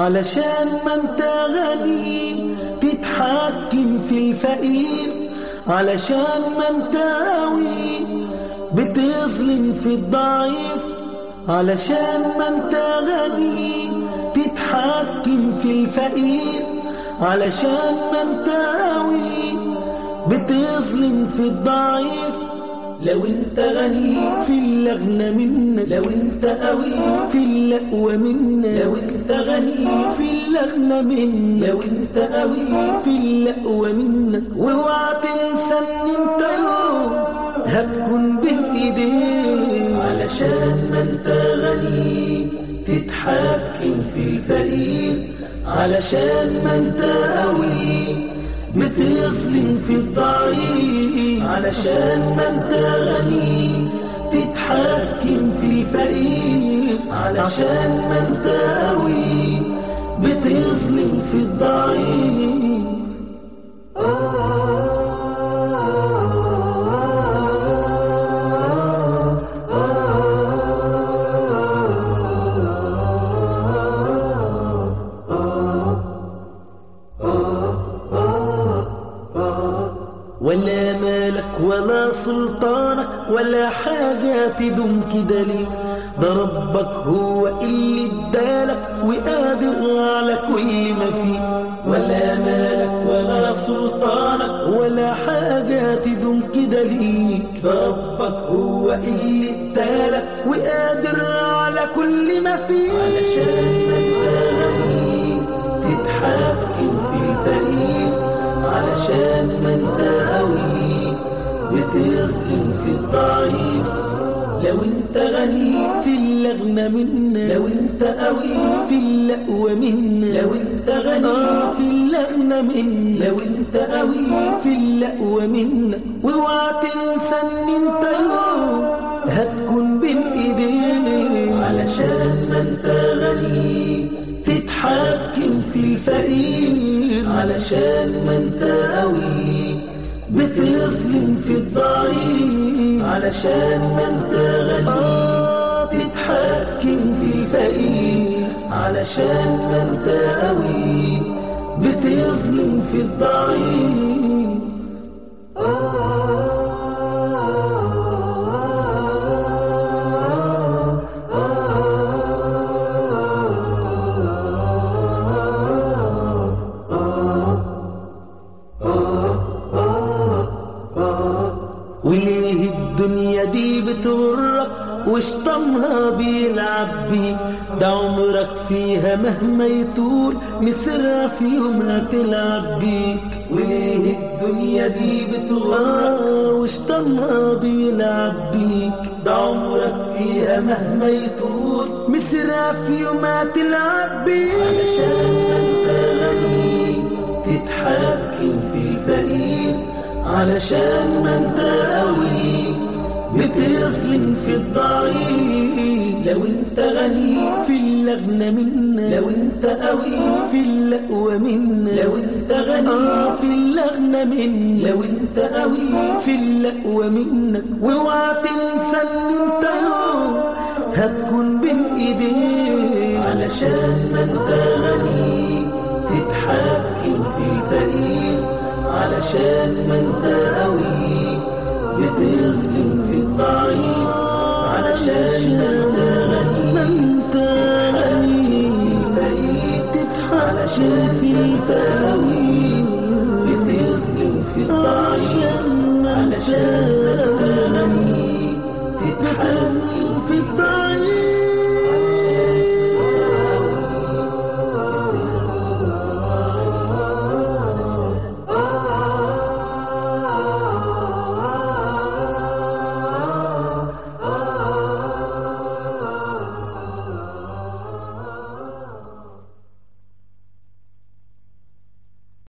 علشان ما انت غني تتحكم في الفقير علشان ما انت قوي بتظلم في الضعيف علشان ما انت غني تتحكم في الفقير علشان ما انت قوي بتظلم في الضعيف لو انت غني في اللغنى منك لو انت قوي في اللقوى منك لو انت غني في اللغنى منك لو انت قوي في اللقوى منك واوعى تنسى ان انت يوم هتكون بين ايديك علشان ما انت غني تتحكم في الفقير علشان ما انت قوي بتظلم في الضعيف علشان ما انت غني تتحكم في الفقير علشان ما انت قوي بتظلم في الضعيف ولا مالك ولا سلطانك ولا حاجة تدوم كده ليه ده ربك هو اللي ادالك وقادر على كل ما فيه ولا مالك ولا سلطانك ولا حاجة تدوم كده ليك ربك هو اللي ادالك وقادر على كل ما فيه علشان ما انت غني تتحكم في الفقير علشان ما انت قوي بتظلم في الضعيف لو انت غني في اللغنى منا لو انت قوي في اللقوى منا لو انت غني آه في اللغنى منا لو انت قوي في اللقوى منا واوعى تنسى ان انت يوم هتكون بين ايديك علشان ما انت غني تتحكم في الفقير علشان ما انت قوي بتظلم في الضعيف علشان ما انت غني آه تتحكم في الفقير علشان ما انت قوي بتظلم في الضعيف وليه الدنيا دي بتغرك وشطمها بيلعب بيك ده عمرك فيها مهما يطول مصرها في يوم هتلعب بيك وليه الدنيا دي بتغرق آه وشطمها بيلعب بيك ده عمرك فيها مهما يطول مصرها في يوم هتلعب بيك علشان ما انت غني تتحكم في الفقير علشان ما انت قوي بتظلم في الضعيف لو انت غني في اللغنى منا لو انت قوي في اللقوى منا لو انت غني آه في اللغنى منا لو انت قوي في اللقوى منك واوعى تنسى ان انت يوم هتكون بين ايديك علشان ما انت غني تتحكم في الفقير علشان ما انت قوي بتظلم في الضعيف علشان ما انت غني ما انت غني علشان تتحكم في الفقير بتظلم في الضعيف علشان ما انت علشان